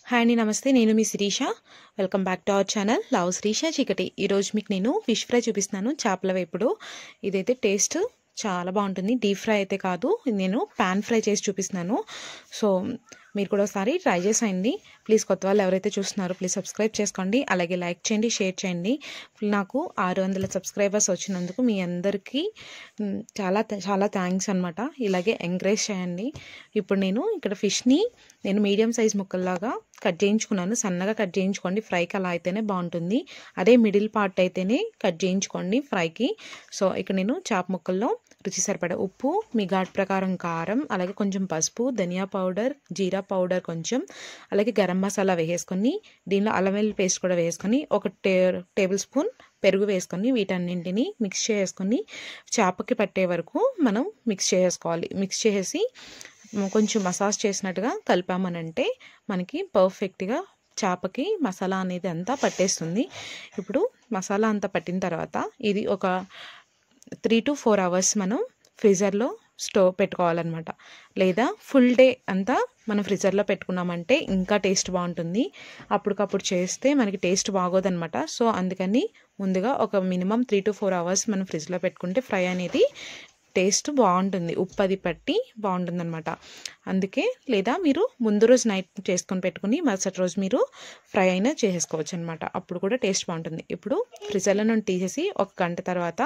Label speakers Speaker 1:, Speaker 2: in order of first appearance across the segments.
Speaker 1: hi అండి నమస్తే నేను మీ Sirisha welcome back to our channel love Srisha Cheekati ఈరోజు మీకు నేను ఫిష్ ఫ్రై చూపిస్తున్నాను చేపల వేపుడు ఇదైతే టేస్ట్ చాలా బాగుంటుంది డీప్ ఫ్రై అయితే కాదు నేను పాన్ ఫ్రై చేసి చూపిస్తున్నాను సో మీరు కూడా ఒకసారి ట్రై చేసేయండి ప్లీజ్ కొత్త వాళ్ళు ఎవరైతే చూస్తున్నారో ప్లీజ్ సబ్స్క్రైబ్ చేసుకోండి అలాగే లైక్ చేయండి షేర్ చేయండి నాకు ఆరు వందల సబ్స్క్రైబర్స్ వచ్చినందుకు మీ అందరికీ మ్, చాలా చాలా థ్యాంక్స్ అనమాట ఇలాగే ఎంకరేజ్ చేయండి ఇప్పుడు నేను ఇక్కడ ఫిష్ని నేను మీడియం సైజ్ ముక్కల్లాగా కట్ చేయించుకున్నాను సన్నగా కట్ చేయించుకోండి ఫ్రైకి అలా అయితేనే బాగుంటుంది అదే మిడిల్ పార్ట్ అయితేనే కట్ చేయించుకోండి ఫ్రైకి సో ఇక్కడ నేను చాప ముక్కల్లో రుచి సరిపడ ఉప్పు మీ ఘాట్ ప్రకారం కారం అలాగే కొంచెం పసుపు ధనియా పౌడర్ జీరా పౌడర్ కొంచెం అలాగే గరం మసాలా వేసేసుకొని దీనిలో అల్లం వెల్లుల్లి పేస్ట్ కూడా వేసుకొని ఒక టే టేబుల్ స్పూన్ పెరుగు వేసుకొని వీటన్నింటిని మిక్స్ చేసుకొని చేపకి పట్టే వరకు మనం మిక్స్ చేసుకోవాలి మిక్స్ చేసి కొంచెం మసాజ్ చేసినట్టుగా కలిపామనంటే మనకి పర్ఫెక్ట్గా చేపకి మసాలా అనేది అంతా పట్టేస్తుంది ఇప్పుడు మసాలా అంతా పట్టిన తర్వాత ఇది ఒక త్రీ టు ఫోర్ అవర్స్ మనం ఫ్రీజర్లో స్టోవ్ పెట్టుకోవాలన్నమాట లేదా ఫుల్ డే అంతా మనం ఫ్రీజర్లో పెట్టుకున్నామంటే ఇంకా టేస్ట్ బాగుంటుంది అప్పటికప్పుడు చేస్తే మనకి టేస్ట్ బాగోదన్నమాట సో అందుకని ముందుగా ఒక minimum three to four hours మనం ఫ్రిడ్జ్లో పెట్టుకుంటే ఫ్రై అనేది టేస్ట్ బాగుంటుంది ఉప్పు అది పట్టి బాగుంటుంది అనమాట అందుకే లేదా మీరు ముందు రోజు నైట్ చేసుకొని పెట్టుకుని మరుసటి రోజు మీరు ఫ్రై అయినా చేసేసుకోవచ్చు అనమాట అప్పుడు కూడా టేస్ట్ బాగుంటుంది ఇప్పుడు ఫ్రిజర్లో నుండి తీసేసి ఒక గంట తర్వాత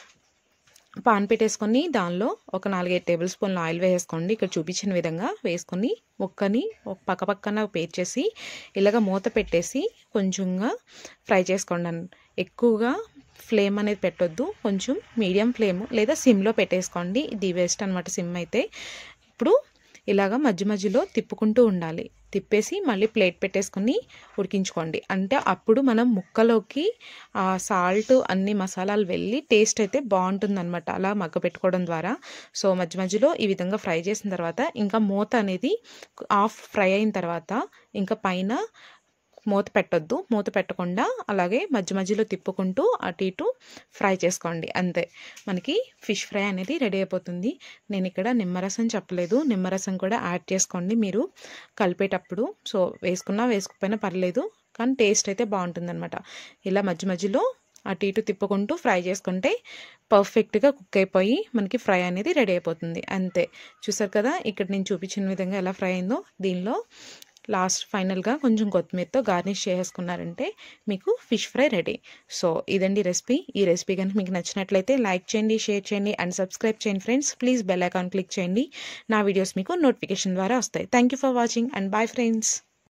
Speaker 1: పాన్ పెట్టేసుకొని దానిలో ఒక నాలుగైదు టేబుల్ స్పూన్ల ఆయిల్ వేసుకోండి ఇక్కడ చూపించిన విధంగా వేసుకొని ముక్కని ఒక పక్క పక్కన పేర్చేసి ఇలాగ మూత పెట్టేసి కొంచెంగా ఫ్రై చేసుకోండి ఎక్కువగా ఫ్లేమ్ అనేది పెట్టొద్దు కొంచెం మీడియం ఫ్లేమ్ లేదా సిమ్లో పెట్టేసుకోండి ఇది బెస్ట్ అనమాట సిమ్ అయితే ఇప్పుడు ఇలాగ మధ్య మధ్యలో తిప్పుకుంటూ ఉండాలి తిప్పేసి మళ్ళీ ప్లేట్ పెట్టేసుకొని ఉడికించుకోండి అంటే అప్పుడు మనం ముక్కలోకి ఆ సాల్ట్ అన్ని మసాలాలు వెళ్ళి టేస్ట్ అయితే బాగుంటుందన్నమాట అలా మగ్గ పెట్టుకోవడం ద్వారా సో మధ్య మధ్యలో ఈ విధంగా ఫ్రై చేసిన తర్వాత ఇంకా మూత అనేది ఆఫ్ ఫ్రై అయిన తర్వాత ఇంకా పైన మూత పెట్టొద్దు మూత పెట్టకుండా అలాగే మధ్య మధ్యలో తిప్పుకుంటూ అటు ఇటు ఫ్రై చేసుకోండి అంతే మనకి ఫిష్ ఫ్రై అనేది రెడీ అయిపోతుంది నేను ఇక్కడ నిమ్మరసం చెప్పలేదు నిమ్మరసం కూడా యాడ్ చేసుకోండి మీరు కలిపేటప్పుడు సో వేసుకున్నా వేసుకోకపోయినా పర్లేదు కానీ టేస్ట్ అయితే బాగుంటుందన్నమాట ఇలా మధ్య మధ్యలో అటు ఇటు తిప్పుకుంటూ ఫ్రై చేసుకుంటే పర్ఫెక్ట్గా కుక్ అయిపోయి మనకి ఫ్రై అనేది రెడీ అయిపోతుంది అంతే చూసారు కదా ఇక్కడ నేను చూపించిన విధంగా ఎలా ఫ్రై అయిందో దీనిలో లాస్ట్ ఫైనల్గా కొంచెం కొత్తిమీరతో గార్నిష్ చేసుకున్నారంటే మీకు ఫిష్ ఫ్రై రెడీ సో ఇదండి రెసిపీ ఈ రెసిపీ కనుక మీకు నచ్చినట్లయితే లైక్ చేయండి షేర్ చేయండి అండ్ సబ్స్క్రైబ్ చేయండి friends please bell icon click చేయండి నా వీడియోస్ మీకు నోటిఫికేషన్ ద్వారా వస్తాయి thank you for watching and bye friends